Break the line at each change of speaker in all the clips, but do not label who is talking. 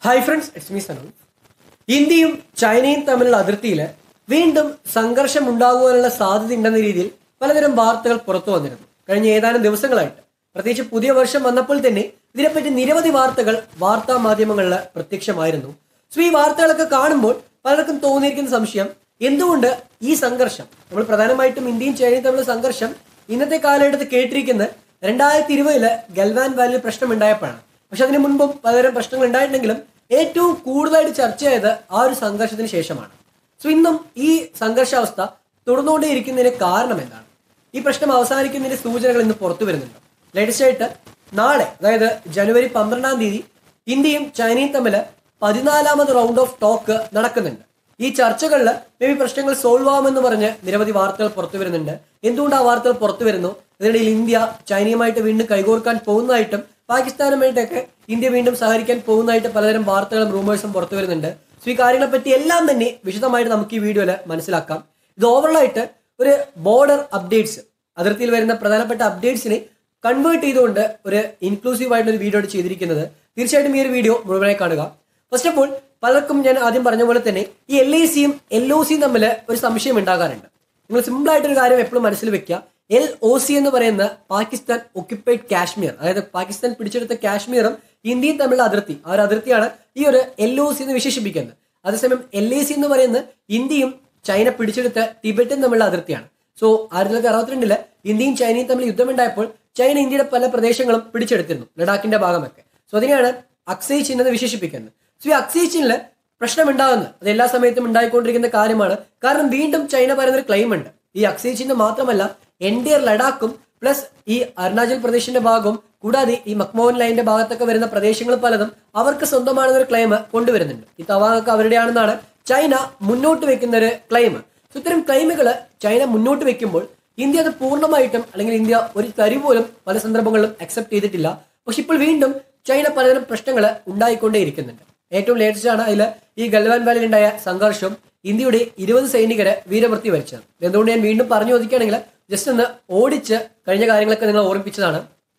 hi friends it's me Sanu ഇന്ത്യയും ചൈനയും തമ്മിലുള്ള അതിർത്തിയിൽ വീണ്ടും സംഘർഷം ഉണ്ടാകുവാനുള്ള സാധ്യത ഉണ്ടെന്ന രീതിയിൽ പലതരം വാർത്തകൾ പുറത്തു വന്നിരുന്നു കഴിഞ്ഞ ഏതാനും ദിവസങ്ങളായിട്ട് പ്രത്യേകിച്ച് പുതിയ വർഷം വന്നപ്പോൾ തന്നെ ഇതിനെപ്പറ്റി നിരവധി വാർത്തകൾ വാർത്താ മാധ്യമങ്ങളിൽ പ്രത്യക്ഷമായിരുന്നു സോ ഈ വാർത്തകളൊക്കെ കാണുമ്പോൾ പലർക്കും തോന്നിയിരിക്കുന്ന സംശയം എന്തുകൊണ്ട് ഈ സംഘർഷം നമ്മൾ പ്രധാനമായിട്ടും ഇന്ത്യയും ചൈനയും തമ്മിലുള്ള സംഘർഷം ഇന്നത്തെ കാലഘട്ടത്തിൽ കേട്ടിരിക്കുന്നത് രണ്ടായിരത്തി ഇരുപതില് ഗൽവാൻ വാലിയിൽ പ്രശ്നം ഉണ്ടായപ്പോഴാണ് പക്ഷെ അതിന് മുൻപും പലതരം പ്രശ്നങ്ങൾ ഉണ്ടായിട്ടുണ്ടെങ്കിലും ഏറ്റവും കൂടുതലായിട്ട് ചർച്ചയായത് ആ ഒരു സംഘർഷത്തിന് ശേഷമാണ് സോ ഇന്നും ഈ സംഘർഷാവസ്ഥ തുടർന്നുകൊണ്ടേയിരിക്കുന്നതിന് കാരണം എന്താണ് ഈ പ്രശ്നം അവസാനിക്കുന്നതിന്റെ സൂചനകൾ ഇന്ന് പുറത്തു വരുന്നുണ്ട് ലേറ്റസ്റ്റ് ആയിട്ട് നാളെ അതായത് ജനുവരി പന്ത്രണ്ടാം തീയതി ഇന്ത്യയും ചൈനയും തമ്മിൽ പതിനാലാമത് റൗണ്ട് ഓഫ് ടോക്ക് നടക്കുന്നുണ്ട് ഈ ചർച്ചകളിൽ മേ ബി പ്രശ്നങ്ങൾ സോൾവ് ആവുമെന്ന് പറഞ്ഞ് നിരവധി വാർത്തകൾ പുറത്തു വരുന്നുണ്ട് എന്തുകൊണ്ട് ആ വാർത്തകൾ പുറത്തു വരുന്നു ഇതിനിടയിൽ ഇന്ത്യ ചൈനയുമായിട്ട് വീണ്ടും കൈകോർക്കാൻ പോകുന്നതായിട്ടും പാകിസ്ഥാനുമായിട്ടൊക്കെ ഇന്ത്യ വീണ്ടും സഹകരിക്കാൻ പോകുന്നതായിട്ട് പലതരം വാർത്തകളും റൂമേഴ്സും പുറത്തു വരുന്നുണ്ട് സോ ഈ കാര്യങ്ങളെ പറ്റി എല്ലാം തന്നെ വിശദമായിട്ട് നമുക്ക് ഈ വീഡിയോയിൽ മനസ്സിലാക്കാം ഇത് ഓവറോളായിട്ട് ഒരു ബോർഡർ അപ്ഡേറ്റ്സ് അതിർത്തിയിൽ വരുന്ന പ്രധാനപ്പെട്ട അപ്ഡേറ്റ്സിനെ കൺവേർട്ട് ചെയ്തുകൊണ്ട് ഒരു ഇൻക്ലൂസീവ് ആയിട്ടുള്ള ഒരു വീഡിയോ ചെയ്തിരിക്കുന്നത് തീർച്ചയായിട്ടും ഈ ഒരു വീഡിയോ മുഴുവനായി കാണുക ഫസ്റ്റ് ഓഫ് ഓൾ പലർക്കും ഞാൻ ആദ്യം പറഞ്ഞ പോലെ തന്നെ ഈ എൽ ഐ സിയും എൽ ഒ സിയും തമ്മിൽ ഒരു സംശയം ഉണ്ടാകാറുണ്ട് നിങ്ങൾ സിമ്പിൾ ആയിട്ടൊരു കാര്യം എപ്പോഴും മനസ്സിൽ വെക്കുക എൽ ഒ സി എന്ന് പറയുന്ന പാകിസ്ഥാൻ ഒക്യുപ്പൈഡ് കാശ്മീർ അതായത് പാകിസ്ഥാൻ പിടിച്ചെടുത്ത കാശ്മീറും ഇന്ത്യയും തമ്മിലുള്ള അതിർത്തി ആ ഒരു അതിർത്തിയാണ് ഈ ഒരു എൽ ഒ സി എന്ന് വിശേഷിപ്പിക്കുന്നത് അതേസമയം എൽ ഐ സി എന്ന് പറയുന്നത് ഇന്ത്യയും ചൈന പിടിച്ചെടുത്ത ടിബറ്റും തമ്മിലുള്ള അതിർത്തിയാണ് സോ ആയിരത്തി തൊള്ളായിരത്തി അറുപത്തിരണ്ടില് ഇന്ത്യയും ചൈനയും തമ്മിൽ യുദ്ധമുണ്ടായപ്പോൾ ചൈന ഇന്ത്യയുടെ പല പ്രദേശങ്ങളും പിടിച്ചെടുത്തിരുന്നു ലഡാക്കിന്റെ ഭാഗമൊക്കെ സോ അതിനെയാണ് അക്സൈ ചിഹ്നം എന്ന് വിശേഷിപ്പിക്കുന്നത് സോ ഈ അക്സൈ ചിഹ്നില് പ്രശ്നം ഉണ്ടാകുന്നത് അത് എല്ലാ സമയത്തും ഉണ്ടായിക്കൊണ്ടിരിക്കുന്ന കാര്യമാണ് കാരണം വീണ്ടും ചൈന പറയുന്ന ഒരു ക്ലെയിം ഉണ്ട് ഈ അക്സൈ ചിഹ്നം മാത്രമല്ല എൻഡിയർ ലഡാക്കും പ്ലസ് ഈ അരുണാചൽ പ്രദേശിന്റെ ഭാഗവും കൂടാതെ ഈ മക്മോഹൻ ലൈനിന്റെ ഭാഗത്തൊക്കെ വരുന്ന പ്രദേശങ്ങൾ പലതും അവർക്ക് സ്വന്തമാണെന്നൊരു ക്ലെയിം കൊണ്ടുവരുന്നുണ്ട് ഈ തവാങ്ങൊക്കെ അവരുടെയാണെന്നാണ് ചൈന മുന്നോട്ട് വെക്കുന്ന ഒരു ക്ലെയിം സോ ഇത്തരം ക്ലെയിമുകൾ ചൈന മുന്നോട്ട് വെക്കുമ്പോൾ ഇന്ത്യ അത് പൂർണ്ണമായിട്ടും അല്ലെങ്കിൽ ഇന്ത്യ ഒരു തരി പോലും പല സന്ദർഭങ്ങളിലും അക്സെപ്റ്റ് ചെയ്തിട്ടില്ല പക്ഷെ ഇപ്പോൾ വീണ്ടും ചൈന പലതരം പ്രശ്നങ്ങൾ ഉണ്ടായിക്കൊണ്ടേയിരിക്കുന്നുണ്ട് ഏറ്റവും ലേറ്റസ്റ്റ് ആണ് അതിൽ ഈ ഗൽവാൻ വാലിയിൽ ഉണ്ടായ സംഘർഷം ഇന്ത്യയുടെ ഇരുപത് സൈനികരെ വീരമൃത്യു വരിച്ചത് എന്തുകൊണ്ട് ഞാൻ വീണ്ടും പറഞ്ഞു ചോദിക്കുകയാണെങ്കിൽ ജസ്റ്റ് ഒന്ന് ഓടിച്ച് കഴിഞ്ഞ കാര്യങ്ങളൊക്കെ നിങ്ങൾ ഓർമ്മിപ്പിച്ചതാണ്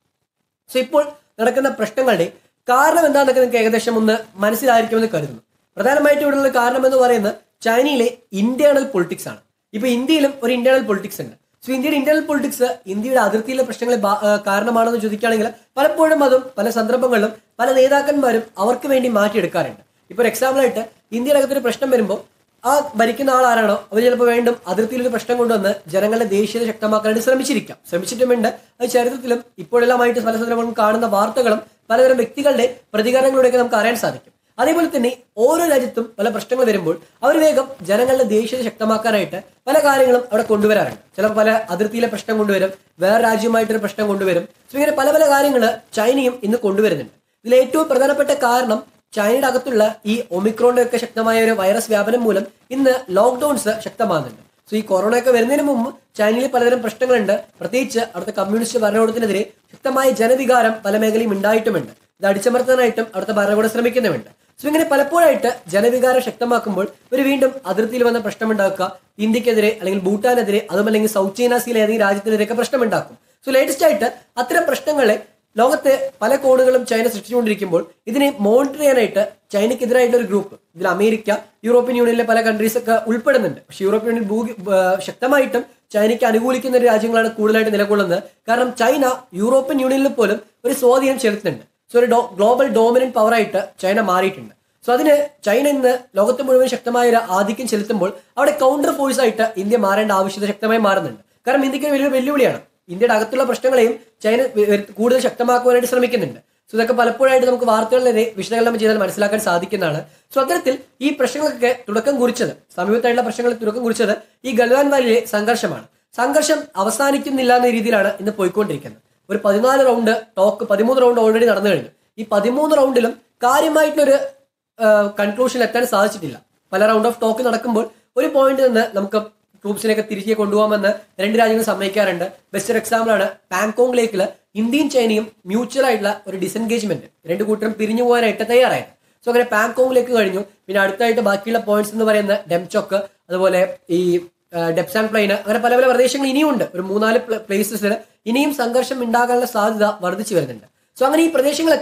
സോ ഇപ്പോൾ നടക്കുന്ന പ്രശ്നങ്ങളുടെ കാരണം എന്താണെന്നൊക്കെ നിങ്ങൾക്ക് ഏകദേശം ഒന്ന് മനസ്സിലായിരിക്കുമെന്ന് കരുതുന്നു പ്രധാനമായിട്ടും ഇവിടെയുള്ള കാരണം എന്ന് പറയുന്നത് ചൈനയിലെ ഇന്റേണൽ പൊളിറ്റിക്സ് ആണ് ഇപ്പൊ ഇന്ത്യയിലും ഒരു ഇന്റേണൽ പൊളിറ്റിക്സ് ഉണ്ട് സോ ഇന്ത്യയുടെ ഇന്റേണൽ പൊളിറ്റിക്സ് ഇന്ത്യയുടെ അതിർത്തിയിലെ പ്രശ്നങ്ങളെ ബാ- ആ, കാരണമാണെന്ന് ചോദിക്കുകയാണെങ്കിൽ പലപ്പോഴും അതും പല സന്ദർഭങ്ങളിലും പല നേതാക്കന്മാരും അവർക്ക് വേണ്ടി മാറ്റിയെടുക്കാറുണ്ട് ഇപ്പൊ ഒരു എക്സാമ്പിൾ ആയിട്ട് ഇന്ത്യയുടെ അകത്തൊരു പ്രശ്നം വരുമ്പോൾ ആ ഭരിക്കുന്ന ആൾ ആരാണോ അവർ ചിലപ്പോൾ വീണ്ടും അതിർത്തിയിൽ ഒരു പ്രശ്നം കൊണ്ടുവന്ന് ജനങ്ങളുടെ ദേശീയത ശക്തമാക്കാനായിട്ട് ശ്രമിച്ചിരിക്കാം ശ്രമിച്ചിട്ടുമുണ്ട് അത് ചരിത്രത്തിലും ഇപ്പോഴെല്ലാമായിട്ട് പല സന്ദർഭങ്ങളും കാണുന്ന വാർത്തകളും പലതരം വ്യക്തികളുടെ പ്രതികരണങ്ങളിലൂടെയൊക്കെ നമുക്ക് അറിയാൻ സാധിക്കും അതേപോലെ തന്നെ ഓരോ രാജ്യത്തും പല പ്രശ്നങ്ങൾ വരുമ്പോൾ അവർ വേഗം ജനങ്ങളുടെ ദേശീയത ശക്തമാക്കാനായിട്ട് പല കാര്യങ്ങളും അവിടെ കൊണ്ടുവരാറുണ്ട് ചിലപ്പോൾ പല അതിർത്തിയിലെ പ്രശ്നം കൊണ്ടുവരും വേറെ രാജ്യമായിട്ടൊരു പ്രശ്നം കൊണ്ടുവരും സോ ഇങ്ങനെ പല പല കാര്യങ്ങൾ ചൈനയും ഇന്ന് കൊണ്ടുവരുന്നുണ്ട് ഇതിൽ ഏറ്റവും പ്രധാനപ്പെട്ട കാരണം ചൈനയുടെ അകത്തുള്ള ഈ ഒമിക്രോണിന്റെ ഒക്കെ ശക്തമായ ഒരു വൈറസ് വ്യാപനം മൂലം ഇന്ന് ലോക്ക്ഡൌൺസ് ശക്തമാകുന്നുണ്ട് സോ ഈ കൊറോണ ഒക്കെ വരുന്നതിന് മുമ്പ് ചൈനയിൽ പലതരം പ്രശ്നങ്ങളുണ്ട് പ്രത്യേകിച്ച് അവിടുത്തെ കമ്മ്യൂണിസ്റ്റ് ഭരണകൂടത്തിനെതിരെ ശക്തമായ ജനവികാരം പല മേഖലയും ഉണ്ടായിട്ടുമുണ്ട് ഇത് അടിച്ചമർത്താനായിട്ടും അവിടുത്തെ ഭരണകൂടം ശ്രമിക്കുന്നുമുണ്ട് സോ ഇങ്ങനെ പലപ്പോഴായിട്ട് ജനവികാരം ശക്തമാക്കുമ്പോൾ ഒരു വീണ്ടും അതിർത്തിയിൽ വന്ന പ്രശ്നമുണ്ടാക്കുക ഇന്ത്യക്കെതിരെ അല്ലെങ്കിൽ ഭൂട്ടാനെതിരെ അതും അല്ലെങ്കിൽ സൗത്ത് ചൈന സീലെ ഏതെങ്കിലും രാജ്യത്തിനെതിരെയൊക്കെ പ്രശ്നമുണ്ടാക്കും സോ ലേറ്റസ്റ്റ് ആയിട്ട് അത്തരം പ്രശ്നങ്ങളെ ലോകത്തെ പല കോണുകളും ചൈന സൃഷ്ടിച്ചുകൊണ്ടിരിക്കുമ്പോൾ ഇതിനെ മോണിറ്റർ ചെയ്യാനായിട്ട് ചൈനയ്ക്കെതിരായിട്ടുള്ള ഒരു ഗ്രൂപ്പ് ഇതിൽ അമേരിക്ക യൂറോപ്യൻ യൂണിയനിലെ പല കൺട്രീസ് ഒക്കെ ഉൾപ്പെടുന്നുണ്ട് പക്ഷെ യൂറോപ്യൻ യൂണിയൻ ഭൂ ആ, ശക്തമായിട്ടും ചൈനയ്ക്ക് അനുകൂലിക്കുന്ന ഒരു രാജ്യങ്ങളാണ് കൂടുതലായിട്ട് നിലകൊള്ളുന്നത് കാരണം ചൈന യൂറോപ്യൻ യൂണിയനിൽ പോലും ഒരു സ്വാധീനം ചെലുത്തുന്നുണ്ട് സോ ഒരു ഗ്ലോബൽ ഡോമിനന്റ് പവറായിട്ട് ചൈന മാറിയിട്ടുണ്ട് സോ അതിന് ചൈന ഇന്ന് ലോകത്ത് മുഴുവൻ ശക്തമായ ഒരു ആധിക്യം ചെലുത്തുമ്പോൾ അവിടെ കൗണ്ടർ ഫോഴ്സ് ആയിട്ട് ഇന്ത്യ മാറേണ്ട ആവശ്യകത ശക്തമായി മാറുന്നുണ്ട് കാരണം ഇന്ത്യക്ക് വലിയൊരു വെല്ലുവിളിയാണ് ഇന്ത്യയുടെ അകത്തുള്ള പ്രശ്നങ്ങളെയും ചൈന വെ- വെ- കൂടുതൽ ശക്തമാക്കുവാനായിട്ട് ശ്രമിക്കുന്നുണ്ട് സോ ഇതൊക്കെ പലപ്പോഴായിട്ട് നമുക്ക് വാർത്തകളിലെ വിശകലനം ചെയ്താൽ മനസ്സിലാക്കാൻ സാധിക്കുന്നതാണ് സോ അത്തരത്തിൽ ഈ പ്രശ്നങ്ങൾക്കൊക്കെ തുടക്കം കുറിച്ചത് സമീപത്തായിട്ടുള്ള പ്രശ്നങ്ങൾക്ക് തുടക്കം കുറിച്ചത് ഈ ഗൽവാൻ വാലിയിലെ സംഘർഷമാണ് സംഘർഷം അവസാനിക്കുന്നില്ല എന്ന രീതിയിലാണ് ഇന്ന് പോയിക്കൊണ്ടിരിക്കുന്നത് ഒരു പതിനാല് റൗണ്ട് ടോക്ക് പതിമൂന്ന് റൗണ്ട് ഓൾറെഡി നടന്നു കഴിഞ്ഞു ഈ പതിമൂന്ന് റൗണ്ടിലും കാര്യമായിട്ടൊരു കൺക്ലൂഷൻ എത്താൻ സാധിച്ചിട്ടില്ല പല റൗണ്ട് ഓഫ് ടോക്ക് നടക്കുമ്പോൾ ഒരു പോയിന്റ് നിന്ന് നമുക്ക് ട്രൂപ്സിനെയൊക്കെ തിരികെ കൊണ്ടുപോകാമെന്ന് രണ്ട് രാജ്യങ്ങൾ സമ്മതിക്കാറുണ്ട് ബെസ്റ്റ് ഒരു എക്സാമ്പിൾ ആണ് പാങ്കോങ് ലേക്കിൽ ഇന്ത്യയും ചൈനയും മ്യൂച്വൽ ആയിട്ടുള്ള ഒരു ഡിസെൻഗേജ്മെന്റ് രണ്ട് കൂട്ടരും പിരിഞ്ഞു പോകാനായിട്ട് തയ്യാറായത് സോ അങ്ങനെ പാങ്കോങ്ങിലേക്ക് കഴിഞ്ഞു പിന്നെ അടുത്തായിട്ട് ബാക്കിയുള്ള പോയിന്റ്സ് എന്ന് പറയുന്ന ഡെംചോക്ക് അതുപോലെ ഈ ഡെപ്സാൻ പ്ലെയിന് അങ്ങനെ പല പല പ്രദേശങ്ങൾ ഇനിയും ഉണ്ട് ഒരു മൂന്നാല് പ്ലേസസിൽ ഇനിയും സംഘർഷം ഉണ്ടാകാനുള്ള സാധ്യത വർദ്ധിച്ചു വരുന്നുണ്ട് സോ അങ്ങനെ ഈ പ്രദേശങ്ങളൊക്കെ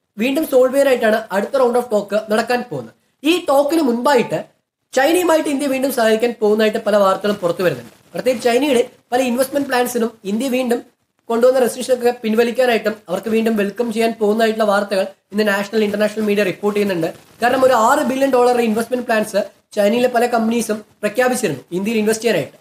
വീണ്ടും സോൾവ് ചെയ്യാനായിട്ടാണ് അടുത്ത റൗണ്ട് ഓഫ് ടോക്ക് നടക്കാൻ പോകുന്നത് ഈ ടോക്കിന് മുൻപായിട്ട് ചൈനയുമായിട്ട് ഇന്ത്യ വീണ്ടും സഹകരിക്കാൻ പോകുന്നതായിട്ട് പല വാർത്തകളും പുറത്തു വരുന്നുണ്ട് പ്രത്യേകിച്ച് ചൈനയുടെ പല ഇൻവെസ്റ്റ്മെന്റ് പ്ലാൻസിനും ഇന്ത്യ വീണ്ടും കൊണ്ടുവന്ന റെസ്ട്രിക്ഷൻ ഒക്കെ പിൻവലിക്കാനായിട്ടും അവർക്ക് വീണ്ടും വെൽക്കം ചെയ്യാൻ പോകുന്നതായിട്ടുള്ള വാർത്തകൾ ഇന്ന് നാഷണൽ ഇന്റർനാഷണൽ മീഡിയ റിപ്പോർട്ട് ചെയ്യുന്നുണ്ട് കാരണം ഒരു ആറ് ബില്യൺ ഡോളർ ഇൻവെസ്റ്റ്മെന്റ് പ്ലാൻസ് ചൈനയിലെ പല കമ്പനീസും പ്രഖ്യാപിച്ചിരുന്നു ഇന്ത്യയിൽ ഇൻവെസ്റ്റ് ചെയ്യാനായിട്ട്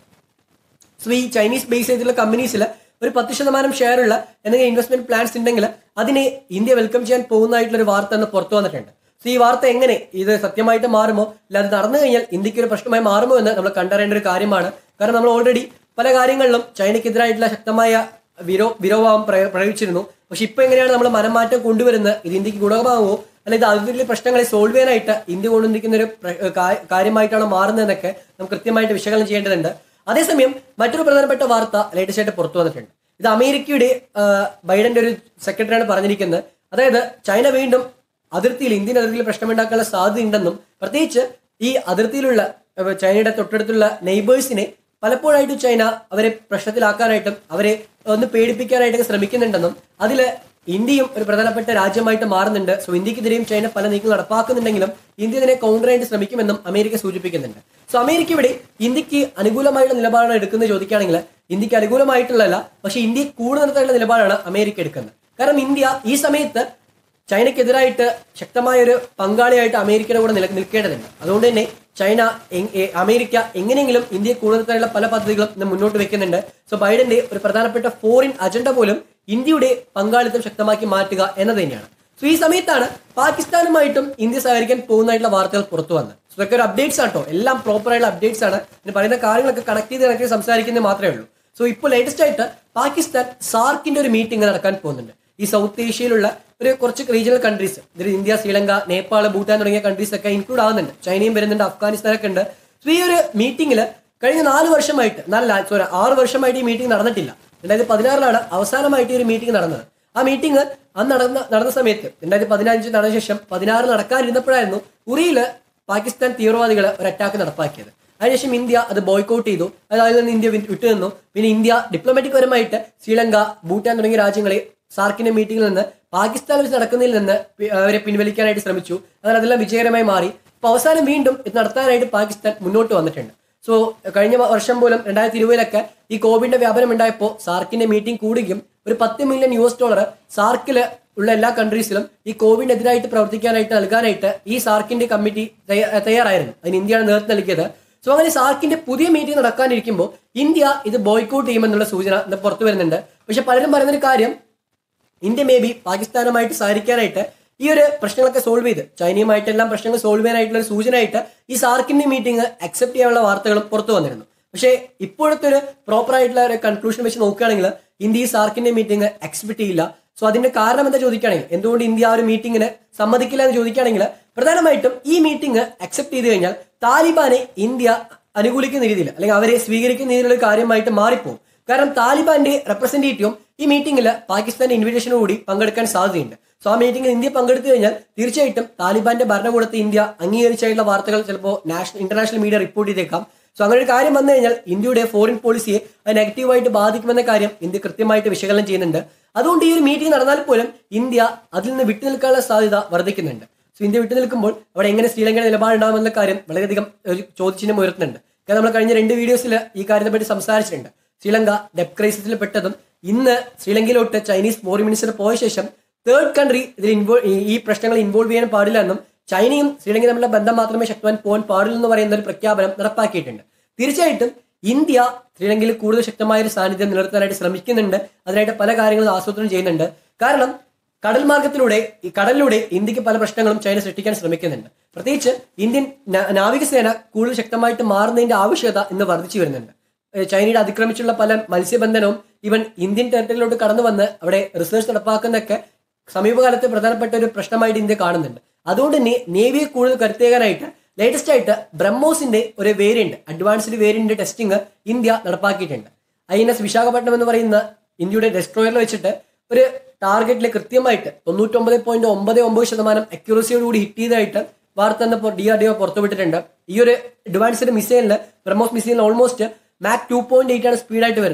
സോ ഈ ചൈനീസ് ബേസ് ചെയ്തിട്ടുള്ള കമ്പനീസിൽ ഒരു പത്ത് ശതമാനം ഷെയർ ഉള്ള എന്തെങ്കിലും ഇൻവെസ്റ്റ്മെന്റ് പ്ലാൻസ് ഉണ്ടെങ്കിൽ അതിനെ ഇന്ത്യ വെൽക്കം ചെയ്യാൻ പോകുന്നതായിട്ടുള്ള ഒരു വാർത്ത എന്ന് പുറത്തു വന്നിട്ടുണ്ട് സോ ഈ വാർത്ത എങ്ങനെ ഇത് സത്യമായിട്ട് മാറുമോ അല്ല അത് നടന്നു കഴിഞ്ഞാൽ ഇന്ത്യക്ക് ഒരു പ്രശ്നമായി മാറുമോ എന്ന് നമ്മൾ കണ്ടറിയേണ്ട ഒരു കാര്യമാണ് കാരണം നമ്മൾ ഓൾറെഡി പല കാര്യങ്ങളിലും ചൈനയ്ക്കെതിരായിട്ടുള്ള ശക്തമായ വിരോ വിരോഭാവം പ്രയോ- പ്രയോഗിച്ചിരുന്നു പക്ഷെ ഇപ്പൊ എങ്ങനെയാണ് നമ്മൾ മനംമാറ്റം കൊണ്ടുവരുന്നത് ഇത് ഇന്ത്യക്ക് ഗുണകമാകുമോ അല്ലെങ്കിൽ ഇത് അതിലെ പ്രശ്നങ്ങളെ സോൾവ് ചെയ്യാനായിട്ട് ഇന്ത്യ കൊണ്ടുവന്നിരിക്കുന്ന ഒരു പ്ര- കാ- കാര്യമായിട്ടാണ് മാറുന്നതെന്നൊക്കെ നമുക്ക് കൃത്യമായിട്ട് വിശകലനം ചെയ്യേണ്ടതുണ്ട് അതേസമയം മറ്റൊരു പ്രധാനപ്പെട്ട വാർത്ത ലേറ്റസ്റ്റ് ആയിട്ട് പുറത്തു വന്നിട്ടുണ്ട് ഇത് അമേരിക്കയുടെ ആ, ബൈഡന്റെ ഒരു സെക്രട്ടറിയാണ് പറഞ്ഞിരിക്കുന്നത് അതായത് ചൈന വീണ്ടും അതിർത്തിയിൽ ഇന്ത്യൻ അതിർത്തിയിൽ പ്രശ്നമുണ്ടാക്കാനുള്ള സാധ്യതയുണ്ടെന്നും പ്രത്യേകിച്ച് ഈ അതിർത്തിയിലുള്ള ആ, ചൈനയുടെ തൊട്ടടുത്തുള്ള നെയ്ബേഴ്സിനെ പലപ്പോഴായിട്ട് ചൈന അവരെ പ്രശ്നത്തിലാക്കാനായിട്ടും അവരെ ഒന്ന് പേടിപ്പിക്കാനായിട്ടൊക്കെ ശ്രമിക്കുന്നുണ്ടെന്നും അതിൽ ഇന്ത്യയും ഒരു പ്രധാനപ്പെട്ട രാജ്യമായിട്ട് മാറുന്നുണ്ട് സോ ഇന്ത്യക്കെതിരെയും ചൈന പല നീക്കങ്ങൾ നടപ്പാക്കുന്നുണ്ടെങ്കിലും ഇന്ത്യ ഇതിനെ കൗണ്ടർ ആയിട്ട് ശ്രമിക്കുമെന്നും അമേരിക്ക സൂചിപ്പിക്കുന്നുണ്ട് സോ അമേരിക്ക ഇവിടെ ഇന്ത്യക്ക് അനുകൂലമായുള്ള നിലപാടാണ് എടുക്കുന്നത് ചോദിക്കുകയാണെങ്കിൽ ഇന്ത്യക്ക് അനുകൂലമായിട്ടുള്ളതല്ല പക്ഷേ ഇന്ത്യയെ കൂടുതൽ നിർത്താനുള്ള നിലപാടാണ് അമേരിക്ക എടുക്കുന്നത് കാരണം ഇന്ത്യ ഈ സമയത്ത് ചൈനയ്ക്കെതിരായിട്ട് ശക്തമായ ഒരു പങ്കാളിയായിട്ട് അമേരിക്കയുടെ കൂടെ നില നിൽക്കേണ്ടതുണ്ട് അതുകൊണ്ട് തന്നെ ചൈന എങ്- എ- അമേരിക്ക എങ്ങനെയെങ്കിലും ഇന്ത്യയെ കൂടുതലുള്ള പല പദ്ധതികളും ഇന്ന് മുന്നോട്ട് വെക്കുന്നുണ്ട് സോ ബൈഡന്റെ ഒരു പ്രധാനപ്പെട്ട ഫോറിൻ അജണ്ട പോലും ഇന്ത്യയുടെ പങ്കാളിത്തം ശക്തമാക്കി മാറ്റുക എന്നത് തന്നെയാണ് സോ ഈ സമയത്താണ് പാകിസ്ഥാനുമായിട്ടും ഇന്ത്യ സഹകരിക്കാൻ പോകുന്നതായിട്ടുള്ള വാർത്തകൾ പുറത്തു വന്നത് സോ ഇതൊക്കെ ഒരു അപ്ഡേറ്റ്സ് ആട്ടോ എല്ലാം പ്രോപ്പർ ആയിട്ടുള്ള അപ്ഡേറ്റ്സ് ആണ് ഇനി പറയുന്ന കാര്യങ്ങളൊക്കെ കണക്ട് ചെയ്ത് കണക്ട് ചെയ്ത് സംസാരിക്കുന്നത് മാത്രമേ ഉള്ളൂ സോ ഇപ്പോൾ ലേറ്റസ്റ്റ് ആയിട്ട് പാകിസ്ഥാൻ സാർക്കിന്റെ ഒരു മീറ്റിംഗ് നടക്കാൻ പോകുന്നുണ്ട് ഈ സൗത്ത് ഏഷ്യയിലുള്ള ഒരു കുറച്ച് റീജിയണൽ കൺട്രീസ് ഇതിൽ ഇന്ത്യ ശ്രീലങ്ക നേപ്പാൾ ഭൂട്ടാൻ തുടങ്ങിയ കൺട്രീസ് ഒക്കെ ഇൻക്ലൂഡ് ആവുന്നുണ്ട് ചൈനയും വരുന്നുണ്ട് അഫ്ഗാനിസ്ഥാനൊക്കെ ഉണ്ട് സോ ഈ ഒരു മീറ്റിംഗിൽ കഴിഞ്ഞ നാല് വർഷമായിട്ട് നാല് സോറി ആറ് വർഷമായിട്ട് ഈ മീറ്റിംഗ് നടന്നിട്ടില്ല രണ്ടായിരത്തി പതിനാറിലാണ് അവസാനമായിട്ട് ഈ ഒരു മീറ്റിംഗ് നടന്നത് ആ മീറ്റിംഗ് അന്ന് നടന്ന നടന്ന സമയത്ത് രണ്ടായിരത്തി പതിനഞ്ച് നടന്ന ശേഷം പതിനാറ് നടക്കാനിരുന്നപ്പോഴായിരുന്നു ഉറിയിൽ പാകിസ്ഥാൻ തീവ്രവാദികൾ ഒരു അറ്റാക്ക് നടപ്പാക്കിയത് അതിനുശേഷം ഇന്ത്യ അത് ബോയ്ക്കൗട്ട് ചെയ്തു അത് അതിൽ നിന്ന് ഇന്ത്യ വിട്ട് വിട്ടുനിന്നു പിന്നെ ഇന്ത്യ ഡിപ്ലോമാറ്റിക് പരമായിട്ട് ശ്രീലങ്ക ഭൂട്ടാൻ തുടങ്ങിയ രാജ്യങ്ങളെ സാർക്കിന്റെ മീറ്റിംഗിൽ നിന്ന് പാകിസ്ഥാൻ വെച്ച് നടക്കുന്നതിൽ നിന്ന് പി- അവരെ പിൻവലിക്കാനായിട്ട് ശ്രമിച്ചു അങ്ങനെ അതെല്ലാം വിജയകരമായി മാറി അപ്പൊ അവസാനം വീണ്ടും ഇത് നടത്താനായിട്ട് പാകിസ്ഥാൻ മുന്നോട്ട് വന്നിട്ടുണ്ട് സോ കഴിഞ്ഞ വർഷം പോലും രണ്ടായിരത്തി ഇരുപതിലൊക്കെ ഈ കോവിഡിന്റെ വ്യാപനം ഉണ്ടായപ്പോൾ സാർക്കിന്റെ മീറ്റിംഗ് കൂടുകയും ഒരു പത്ത് മില്യൺ യു എസ് ഡോളർ സാർക്കില് ഉള്ള എല്ലാ കൺട്രീസിലും ഈ കോവിഡിനെതിരായിട്ട് പ്രവർത്തിക്കാനായിട്ട് നൽകാനായിട്ട് ഈ സാർക്കിന്റെ കമ്മിറ്റി തയ്യ- തയ്യാറായിരുന്നു അതിന് ഇന്ത്യയാണ് നേതൃത്വം നൽകിയത് സോ അങ്ങനെ സാർക്കിന്റെ പുതിയ മീറ്റിംഗ് നടക്കാനിരിക്കുമ്പോൾ ഇന്ത്യ ഇത് ബോയ്ക്കൗട്ട് ചെയ്യുമെന്നുള്ള സൂചന ഇന്ന് പുറത്തു വരുന്നുണ്ട് പക്ഷെ പലരും പറയുന്നൊരു കാര്യം ഇന്ത്യ മേ ബി പാകിസ്ഥാനുമായിട്ട് സഹകരിക്കാനായിട്ട് ഈ ഒരു പ്രശ്നങ്ങളൊക്കെ സോൾവ് ചെയ്ത് ചൈനയുമായിട്ടെല്ലാം പ്രശ്നങ്ങൾ സോൾവ് ചെയ്യാനായിട്ടുള്ള ഒരു സൂചനയായിട്ട് ഈ സാർക്കിന്റെ മീറ്റിംഗ് അക്സെപ്റ്റ് ചെയ്യാനുള്ള വാർത്തകളും പുറത്തു വന്നിരുന്നു പക്ഷേ ഇപ്പോഴത്തെ ഒരു പ്രോപ്പർ ആയിട്ടുള്ള ഒരു കൺക്ലൂഷൻ വെച്ച് നോക്കുകയാണെങ്കിൽ ഇന്ത്യ ഈ സാർക്കിന്റെ മീറ്റിംഗ് അക്സെപ്റ്റ് ചെയ്യില്ല സോ അതിന്റെ കാരണം എന്താ ചോദിക്കുകയാണെങ്കിൽ എന്തുകൊണ്ട് ഇന്ത്യ ആ ഒരു മീറ്റിംഗിന് സമ്മതിക്കില്ല എന്ന് ചോദിക്കുകയാണെങ്കിൽ പ്രധാനമായിട്ടും ഈ മീറ്റിംഗ് അക്സെപ്റ്റ് ചെയ്ത് കഴിഞ്ഞാൽ താലിബാനെ ഇന്ത്യ അനുകൂലിക്കുന്ന രീതിയിൽ അല്ലെങ്കിൽ അവരെ സ്വീകരിക്കുന്ന രീതിയിലുള്ള ഒരു കാര്യമായിട്ട് മാറിപ്പോകും കാരണം താലിബാന്റെ റെപ്രസെന്റേറ്റീവും ഈ മീറ്റിംഗിൽ പാകിസ്ഥാന്റെ ഇൻവിറ്റേഷനോടുകൂടി പങ്കെടുക്കാൻ സാധ്യതയുണ്ട് സോ ആ മീറ്റിംഗിൽ ഇന്ത്യ പങ്കെടുത്തു കഴിഞ്ഞാൽ തീർച്ചയായിട്ടും താലിബാന്റെ ഭരണകൂടത്തെ ഇന്ത്യ അംഗീകരിച്ചായിട്ടുള്ള വാർത്തകൾ ചിലപ്പോൾ നാഷണൽ ഇന്റർനാഷണൽ മീഡിയ റിപ്പോർട്ട് ചെയ്തേക്കാം സോ അങ്ങനെ ഒരു കാര്യം വന്നു കഴിഞ്ഞാൽ ഇന്ത്യയുടെ ഫോറിൻ പോളിസിയെ അത് നെഗറ്റീവായിട്ട് ബാധിക്കുമെന്ന കാര്യം ഇന്ത്യ കൃത്യമായിട്ട് വിശകലനം ചെയ്യുന്നുണ്ട് അതുകൊണ്ട് ഈ ഒരു മീറ്റിംഗ് നടന്നാൽ പോലും ഇന്ത്യ അതിൽ നിന്ന് വിട്ടുനിൽക്കാനുള്ള സാധ്യത വർദ്ധിക്കുന്നുണ്ട് സോ ഇന്ത്യ വിട്ടു നിൽക്കുമ്പോൾ അവിടെ എങ്ങനെ ശ്രീലങ്കയുടെ നിലപാടുണ്ടാകുമെന്ന കാര്യം വളരെയധികം ഒരു ചോദ്യചിഹ്നം ഉയർത്തുന്നുണ്ട് കാരണം നമ്മൾ കഴിഞ്ഞ രണ്ട് വീഡിയോസിൽ ഈ കാര്യത്തെ പറ്റി സംസാരിച്ചിട്ടുണ്ട് ശ്രീലങ്ക ഡെപ് ക്രൈസിസിൽ പെട്ടതും ഇന്ന് ശ്രീലങ്കയിലോട്ട് ചൈനീസ് ഫോറിൻ മിനിസ്റ്റർ പോയ ശേഷം തേർഡ് കൺട്രി ഇതിൽ ഇൻവോൾവ് ഈ പ്രശ്നങ്ങൾ ഇൻവോൾവ് ചെയ്യാൻ പാടില്ല എന്നും ചൈനയും ശ്രീലങ്കയും തമ്മിലുള്ള ബന്ധം മാത്രമേ ശക്തമാൻ പോകാൻ പാടില്ല എന്ന് പറയുന്ന ഒരു പ്രഖ്യാപനം നടപ്പാക്കിയിട്ടുണ്ട് തീർച്ചയായിട്ടും ഇന്ത്യ ശ്രീലങ്കയിൽ കൂടുതൽ ശക്തമായ ഒരു സാന്നിധ്യം നിലനിർത്താനായിട്ട് ശ്രമിക്കുന്നുണ്ട് അതിനായിട്ട് പല കാര്യങ്ങളും ആസൂത്രണം ചെയ്യുന്നുണ്ട് കാരണം കടൽ മാർഗത്തിലൂടെ ഈ കടലിലൂടെ ഇന്ത്യക്ക് പല പ്രശ്നങ്ങളും ചൈന സൃഷ്ടിക്കാൻ ശ്രമിക്കുന്നുണ്ട് പ്രത്യേകിച്ച് ഇന്ത്യൻ നാ- നാവികസേന കൂടുതൽ ശക്തമായിട്ട് മാറുന്നതിന്റെ ആവശ്യകത ഇന്ന് വർദ്ധിച്ചു വരുന്നുണ്ട് ഏഹ് ചൈനയുടെ അതിക്രമിച്ചുള്ള പല മത്സ്യബന്ധനവും ഇവൻ ഇന്ത്യൻ ടെറിട്ടറിയിലോട്ട് കടന്നു വന്ന് അവിടെ റിസർച്ച് നടപ്പാക്കുന്നതൊക്കെ സമീപകാലത്ത് പ്രധാനപ്പെട്ട ഒരു പ്രശ്നമായിട്ട് ഇന്ത്യ കാണുന്നുണ്ട് അതുകൊണ്ട് തന്നെ നേവിയെ കൂടുതൽ കരുത്തേകാനായിട്ട് ലേറ്റസ്റ്റ് ആയിട്ട് ബ്രഹ്മോസിന്റെ ഒരു variant advanced variant testing India നടപ്പാക്കിയിട്ടുണ്ട് ഐ എൻ എസ് വിശാഖപട്ടണം എന്ന് പറയുന്ന ഇന്ത്യയുടെ ഡെസ്ട്രോയറിൽ വെച്ചിട്ട് ഒരു ടാർഗറ്റിൽ കൃത്യമായിട്ട് തൊണ്ണൂറ്റൊമ്പത് പോയിന്റ് ഒമ്പത് ഒമ്പത് ശതമാനം അക്യൂറസിയോടുകൂടി ഹിറ്റ് ചെയ്തതായിട്ട് വാർത്ത എന്ന് ഡി ആർ ഡി ഒ പുറത്തുവിട്ടിട്ടുണ്ട് ഈ ഒരു അഡ്വാൻസ്ഡ് മിസൈലിന് ബ്രഹ്മോസ് മിസൈലിന് almost Mach two point eight ആണ് സ്പീഡായിട്ട് വരുന്നത്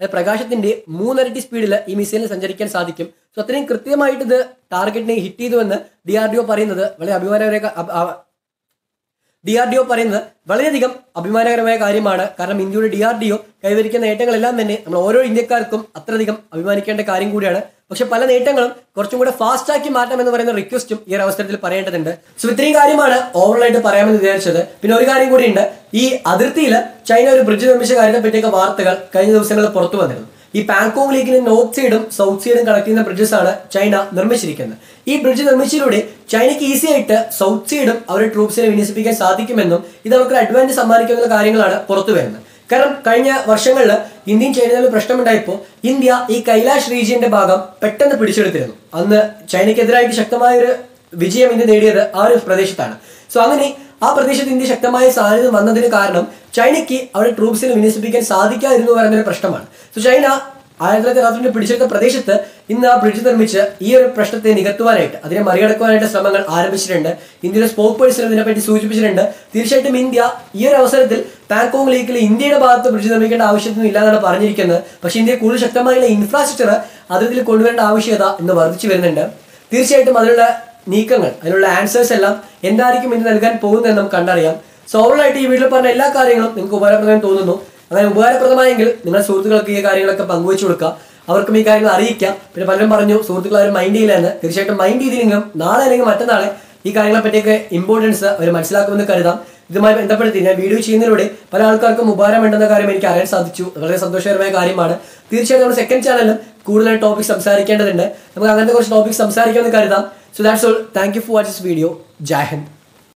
അതായത് പ്രകാശത്തിന്റെ മൂന്നരട്ടി സ്പീഡിൽ ഈ മിസൈലിന് സഞ്ചരിക്കാൻ സാധിക്കും സോ അത്രയും കൃത്യമായിട്ട് ഇത് ടാർഗറ്റിനെ ഹിറ്റ് ചെയ്തുവെന്ന് ഡി ആർ ഡി ഒ പറയുന്നത് വളരെ അഭിമാനകര ഡി ആർ ഡി ഒ പറയുന്നത് വളരെയധികം അഭിമാനകരമായ കാര്യമാണ് കാരണം ഇന്ത്യയുടെ ഡി ആർ ഡി ഒ കൈവരിക്കുന്ന നേട്ടങ്ങളെല്ലാം തന്നെ നമ്മൾ ഓരോ ഇന്ത്യക്കാർക്കും അത്രയധികം അഭിമാനിക്കേണ്ട കാര്യം കൂടിയാണ് പക്ഷെ പല നേട്ടങ്ങളും കുറച്ചും കൂടെ ഫാസ്റ്റ് ആക്കി മാറ്റം എന്ന് പറയുന്ന റിക്വസ്റ്റും ഈ ഒരു അവസരത്തിൽ പറയേണ്ടതുണ്ട് സോ ഇത്രയും കാര്യമാണ് ഓവറോൾ ആയിട്ട് പറയാമെന്ന് വിചാരിച്ചത് പിന്നെ ഒരു കാര്യം കൂടിയുണ്ട് ഈ അതിർത്തിയിൽ ചൈന ഒരു ബ്രിഡ്ജ് നിർമ്മിച്ച കാര്യത്തെ പറ്റിയൊക്കെ വാർത്തകൾ കഴിഞ്ഞ ദിവസങ്ങളിൽ പുറത്തു വന്നിരുന്നു ഈ പാങ്കോങ് ലീഗിന് നോർത്ത് സൈഡും സൗത്ത് സൈഡും കണക്ട് ചെയ്യുന്ന ബ്രിഡ്ജസ് ആണ് ചൈന നിർമ്മിച്ചിരിക്കുന്നത് ഈ ബ്രിഡ്ജ് നിർമ്മിച്ചതിലൂടെ ചൈനയ്ക്ക് ഈസി ആയിട്ട് സൗത്ത് സൈഡും അവരുടെ ട്രൂപ്സിനെ വിന്യസിപ്പിക്കാൻ സാധിക്കുമെന്നും ഇത് അവർക്ക് അഡ്വാൻറ്റേജ് സമ്മാനിക്കുന്ന കാര്യങ്ങളാണ് പുറത്തു വരുന്നത് കാരണം കഴിഞ്ഞ വർഷങ്ങളിൽ ഇന്ത്യയും ചൈനയും തമ്മിൽ പ്രശ്നമുണ്ടായപ്പോൾ ഇന്ത്യ ഈ കൈലാഷ് റീജിയന്റെ ഭാഗം പെട്ടെന്ന് പിടിച്ചെടുത്തിരുന്നു അന്ന് ചൈനയ്ക്കെതിരായിട്ട് ശക്തമായ ഒരു വിജയം ഇന്ത്യ നേടിയത് ആ ഒരു പ്രദേശത്താണ് സോ അങ്ങനെ ആ പ്രദേശത്ത് ഇന്ത്യ ശക്തമായ സാന്നിധ്യം വന്നതിന് കാരണം ചൈനയ്ക്ക് അവിടെ ട്രൂപ്സിനെ വിന്യസിപ്പിക്കാൻ സാധിക്കാതിരുന്നു പറയുന്നൊരു പ്രശ്നമാണ് സോ ചൈന ആയിരത്തി തൊള്ളായിരത്തി അറുപത്തിരണ്ട് പിടിച്ചെടുത്ത പ്രദേശത്ത് ഇന്ന് ആ ബ്രിഡ്ജ് നിർമ്മിച്ച് ഈ ഒരു പ്രശ്നത്തെ നികത്തുവാനായിട്ട് അതിനെ മറികടക്കുവാനായിട്ട് ശ്രമങ്ങൾ ആരംഭിച്ചിട്ടുണ്ട് ഇന്ത്യയുടെ സ്പോക്ക് പേഴ്സൺ ഇതിനെപ്പറ്റി സൂചിപ്പിച്ചിട്ടുണ്ട് തീർച്ചയായിട്ടും ഇന്ത്യ ഈ ഒരു അവസരത്തിൽ പാങ്കോങ് ലേക്കിൽ ഇന്ത്യയുടെ ഭാഗത്ത് ബ്രിഡ്ജ് നിർമ്മിക്കേണ്ട ആവശ്യമൊന്നും ഇല്ല എന്നാണ് പറഞ്ഞിരിക്കുന്നത് പക്ഷേ ഇന്ത്യ കൂടുതൽ ശക്തമായുള്ള ഇൻഫ്രാസ്ട്രക്ചർ അതിൽ കൊണ്ടുവരേണ്ട ആവശ്യകത ഇന്ന് വർദ്ധിച്ചു വരുന്നുണ്ട് തീർച്ചയായിട്ടും അതിനുള്ള നീക്കങ്ങൾ അതിനുള്ള ആൻസേഴ്സ് എല്ലാം എന്തായിരിക്കും ഇന്ന് നൽകാൻ പോകുന്നതെന്ന് നമുക്ക് കണ്ടറിയാം സോ ഓവറായിട്ട് ഈ വീട്ടിൽ പറഞ്ഞ എല്ലാ കാര്യങ്ങളും നിങ്ങൾക്ക് ഉപകാരപ്രദമായി തോന്നുന്നു അങ്ങനെ ഉപകാരപ്രദമായെങ്കിൽ നിങ്ങളുടെ സുഹൃത്തുക്കൾക്ക് ഈ കാര്യങ്ങളൊക്കെ പങ്കുവെച്ചു കൊടുക്കുക അവർക്കും ഈ കാര്യങ്ങൾ അറിയിക്കാം പിന്നെ പലരും പറഞ്ഞു സുഹൃത്തുക്കൾ അവർ മൈൻഡ് ചെയ്യില്ല എന്ന് തീർച്ചയായിട്ടും മൈൻഡ് ചെയ്തില്ലെങ്കിലും നാളെ അല്ലെങ്കിൽ മറ്റന്നാളെ ഈ കാര്യങ്ങളെ പറ്റിയൊക്കെ ഇമ്പോർട്ടൻസ് അവർ മനസ്സിലാക്കുമെന്ന് കരുതാം ഇതുമായി ബന്ധപ്പെടുത്തി ഞാൻ വീഡിയോ ചെയ്യുന്നതിലൂടെ പല ആൾക്കാർക്കും ഉപകാരമുണ്ടെന്ന കാര്യം എനിക്ക് അറിയാൻ സാധിച്ചു വളരെ സന്തോഷകരമായ കാര്യമാണ് തീർച്ചയായിട്ടും നമ്മുടെ സെക്കൻഡ് ചാനലിലും കൂടുതൽ ടോപ്പിക് സംസാരിക്കേണ്ടതുണ്ട് നമുക്ക് അങ്ങനത്തെ കുറച്ച് ടോപ്പിക് സംസാരിക്കാമെന്ന് കരുതാം so that's all thank you for watch this video Jai Hind